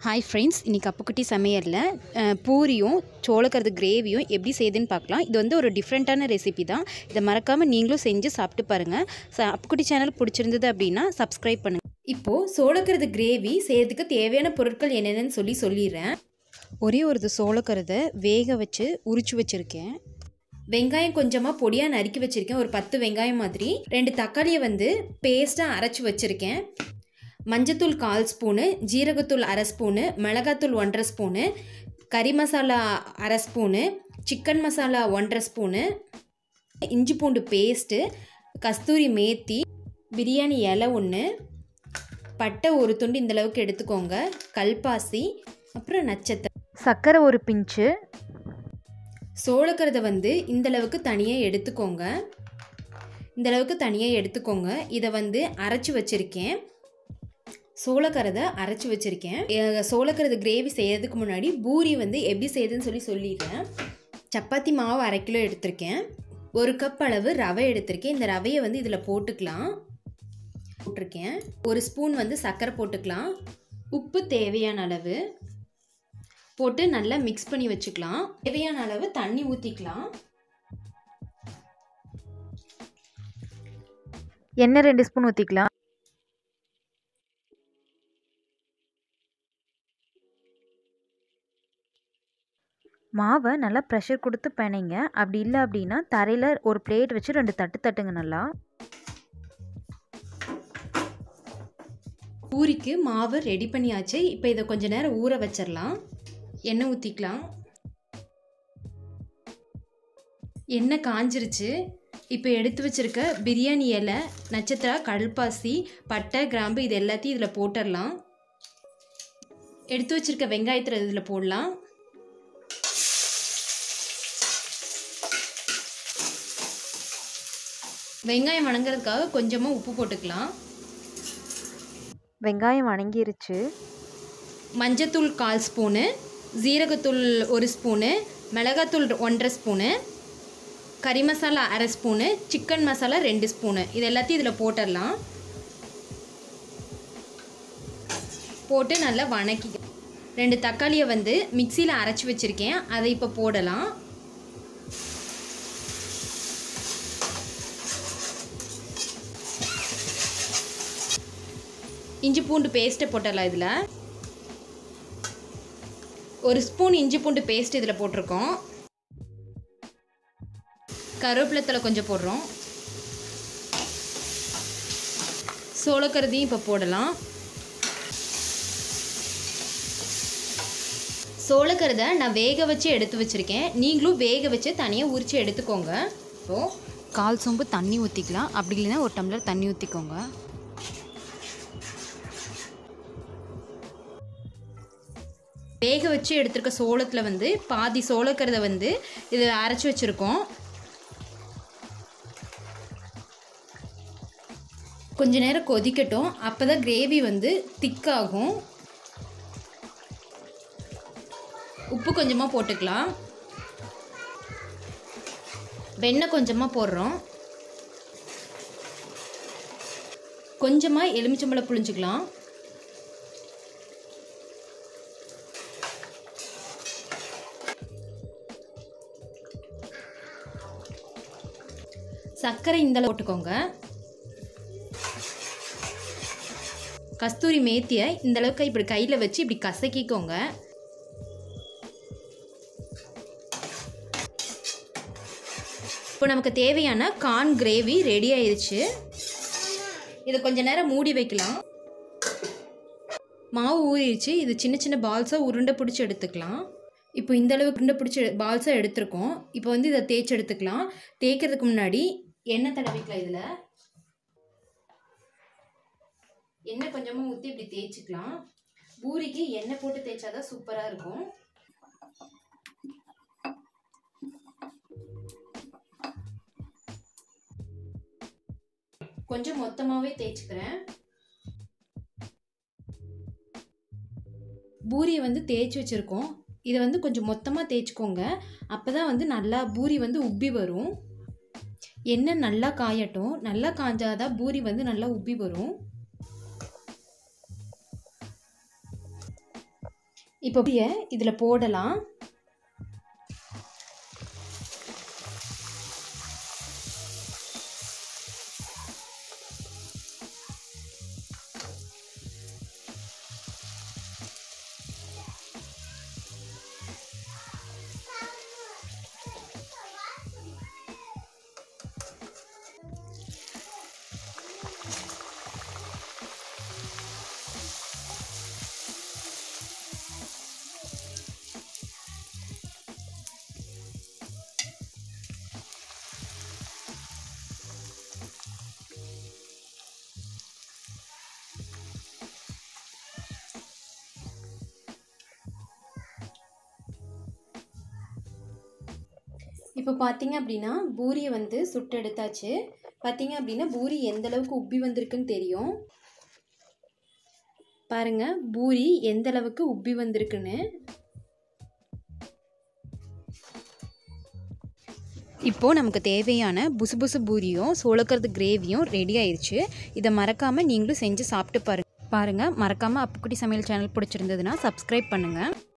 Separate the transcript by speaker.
Speaker 1: hi friends இன்றைக்கி அப்புக்குட்டி சமையலில் அஹ், பூரியும் சோளக்கருது கிரேவியும் எப்படி செய்யுதுன்னு பார்க்கலாம் இது வந்து ஒரு டிஃப்ரெண்ட்டான ரெசிபி தான் இதை மறக்காமல் நீங்களும் செஞ்சு சாப்பிட்டு பாருங்கள் ச அப்புக்குட்டி சேனல் பிடிச்சிருந்தது அப்படின்னா சப்ஸ்கிரைப் பண்ணுங்கள் இப்போது சோளக்கருது கிரேவி செய்யறதுக்கு தேவையான பொருட்கள் என்னென்னு சொல்லி சொல்லிடுறேன் ஒரே ஒரு சோளக்கருதை வேக வச்சு உரிச்சு வச்சுருக்கேன் வெங்காயம் கொஞ்சமாக பொடியாக நறுக்கி வச்சுருக்கேன் ஒரு பத்து வெங்காயம் மாதிரி ரெண்டு தக்காளியை வந்து பேஸ்ட்டாக அரைச்சி வச்சுருக்கேன் மஞ்சத்தூள் கால் ஸ்பூனு ஜீரகத்தூள் அரை ஸ்பூனு மிளகாத்தூள் ஒன்றரை ஸ்பூனு கறி மசாலா அரை ஸ்பூனு சிக்கன் மசாலா ஒன்றரை ஸ்பூனு இஞ்சி பூண்டு பேஸ்ட்டு கஸ்தூரி மேத்தி பிரியாணி இலை ஒன்று பட்டை ஒரு துண்டு இந்த அளவுக்கு எடுத்துக்கோங்க கல்பாசி அப்புறம் நட்சத்திரம்
Speaker 2: சர்க்கரை ஒரு பிஞ்சு
Speaker 1: சோளக்கருதை வந்து இந்த அளவுக்கு தனியாக எடுத்துக்கோங்க இந்த அளவுக்கு தனியாக எடுத்துக்கோங்க இதை வந்து அரைச்சி வச்சுருக்கேன் சோளக்கரதை அரைச்சி வச்சுருக்கேன் அஹ் சோளக்கரது கிரேவி செய்யறதுக்கு முன்னாடி பூரி வந்து எப்படி செய்யுதுன்னு சொல்லி சொல்லிடுறேன் சப்பாத்தி மாவு அரை கிலோ எடுத்திருக்கேன் ஒரு கப் அளவு ரவை எடுத்திருக்கேன் இந்த ரவையை வந்து இதில் போட்டுக்கலாம் போட்டிருக்கேன் ஒரு ஸ்பூன் வந்து சர்க்கரை போட்டுக்கலாம் உப்பு தேவையான அளவு போட்டு நல்லா மிக்ஸ் பண்ணி வச்சுக்கலாம் தேவையான அளவு தண்ணி ஊற்றிக்கலாம்
Speaker 2: எண்ணெய் ரெண்டு ஸ்பூன் ஊற்றிக்கலாம் மாவை நல்லா ப்ரெஷர் கொடுத்து பிணைங்க அப்படி இல்லை அப்படின்னா தரையில் ஒரு பிளேட் வச்சு ரெண்டு தட்டு தட்டுங்க நல்லா
Speaker 1: பூரிக்கு மாவு ரெடி பண்ணியாச்சு இப்போ இதை கொஞ்ச நேரம் ஊற வச்சிடலாம் எண்ணெய் ஊற்றிக்கலாம் எண்ணெய் காஞ்சிருச்சு இப்போ எடுத்து வச்சிருக்க பிரியாணி இலை நட்சத்திரா கல்பாசி பட்டை கிராம்பு இது எல்லாத்தையும் இதில் போட்டுடலாம் எடுத்து வச்சிருக்க வெங்காயத்தில் இதில் போடலாம் வெங்காயம் வணங்குறதுக்காக கொஞ்சமாக உப்பு போட்டுக்கலாம்
Speaker 2: வெங்காயம் வணங்கிருச்சு
Speaker 1: மஞ்சத்தூள் கால் ஸ்பூனு ஜீரகத்தூள் ஒரு ஸ்பூனு மிளகாத்தூள் ஒன்றரை ஸ்பூனு கறி மசாலா அரை ஸ்பூனு சிக்கன் மசாலா ரெண்டு ஸ்பூனு இது எல்லாத்தையும் இதில் போட்டுடலாம் போட்டு நல்லா வணக்கி ரெண்டு தக்காளியை வந்து மிக்சியில் அரைச்சி வச்சுருக்கேன் அதை இப்போ போடலாம் இஞ்சி பூண்டு பேஸ்ட்டை போட்டுடலாம் இதில் ஒரு ஸ்பூன் இஞ்சி பூண்டு பேஸ்ட் இதில் போட்டிருக்கோம் கருவேப்பிலை தழை கொஞ்சம் போடுறோம் சோளக்கருதியும் இப்போ போடலாம் சோளக்கருதை நான் வேக வச்சு எடுத்து வச்சுருக்கேன் நீங்களும் வேக வச்சு தனியாக உரித்து எடுத்துக்கோங்க இப்போது கால் சொம்பு தண்ணி ஊற்றிக்கலாம் அப்படி இல்லைன்னா ஒரு டம்ளர் தண்ணி ஊற்றிக்கோங்க வேக வச்சு எடுத்திருக்க சோளத்தில் வந்து பாதி சோளக்கறதை வந்து இது அரைச்சி வச்சுருக்கோம் கொஞ்ச நேரம் கொதிக்கட்டும் அப்போ தான் கிரேவி வந்து திக்காகும் உப்பு கொஞ்சமாக போட்டுக்கலாம் வெண்ணெய் கொஞ்சமாக போடுறோம் கொஞ்சமாக எலுமிச்சம்பழம் புழிஞ்சுக்கலாம் சர்க்கரை இந்த அளவு போட்டுக்கோங்க கஸ்தூரி மேத்தியை இந்த அளவுக்கு இப்படி கையில் வச்சு இப்படி கசக்கிக்கோங்க இப்போ நமக்கு தேவையான கார்ன் கிரேவி ரெடி ஆயிடுச்சு இதை கொஞ்ச நேரம் மூடி வைக்கலாம் மாவு ஊறிடுச்சு இது சின்ன சின்ன பால்ஸாக உருண்டை பிடிச்சி எடுத்துக்கலாம் இப்போ இந்த அளவுக்கு உருண்டை பிடிச்சி பால்ஸாக எடுத்திருக்கோம் இப்போ வந்து இதை தேய்ச்சி எடுத்துக்கலாம் தேய்க்கிறதுக்கு முன்னாடி எண்ணெய் தடவிக்கலாம் இதில் எண்ணெய் கொஞ்சமாக ஊற்றி இப்படி தேய்ச்சிக்கலாம் பூரிக்கு எண்ணெய் போட்டு தேய்ச்சாதான் சூப்பராக இருக்கும் கொஞ்சம் மொத்தமாகவே தேய்ச்சிக்கிறேன் பூரியை வந்து தேய்ச்சி வச்சுருக்கோம் இதை வந்து கொஞ்சம் மொத்தமாக தேய்ச்சிக்கோங்க அப்போ தான் வந்து நல்லா பூரி வந்து உப்பி வரும் எண்ணெய் நல்லா காயட்டும் நல்லா காஞ்சாதான் பூரி வந்து நல்லா உப்பி வரும் இப்போ இதில் போடலாம் இப்போ பார்த்தீங்க அப்படின்னா பூரியை வந்து சுட்டு எடுத்தாச்சு பார்த்தீங்க அப்படின்னா பூரி எந்த அளவுக்கு உப்பி வந்திருக்குன்னு தெரியும் பாருங்க பூரி எந்த அளவுக்கு உப்பி வந்திருக்குன்னு இப்போது நமக்கு தேவையான புசு புசு பூரியும் சோளக்கருது கிரேவியும் ரெடி ஆயிடுச்சு இதை மறக்காமல் நீங்களும் செஞ்சு சாப்பிட்டு பாருங்க பாருங்கள் மறக்காமல் அப்புக்குட்டி சமையல் சேனல் பிடிச்சிருந்ததுன்னா சப்ஸ்கிரைப் பண்ணுங்கள்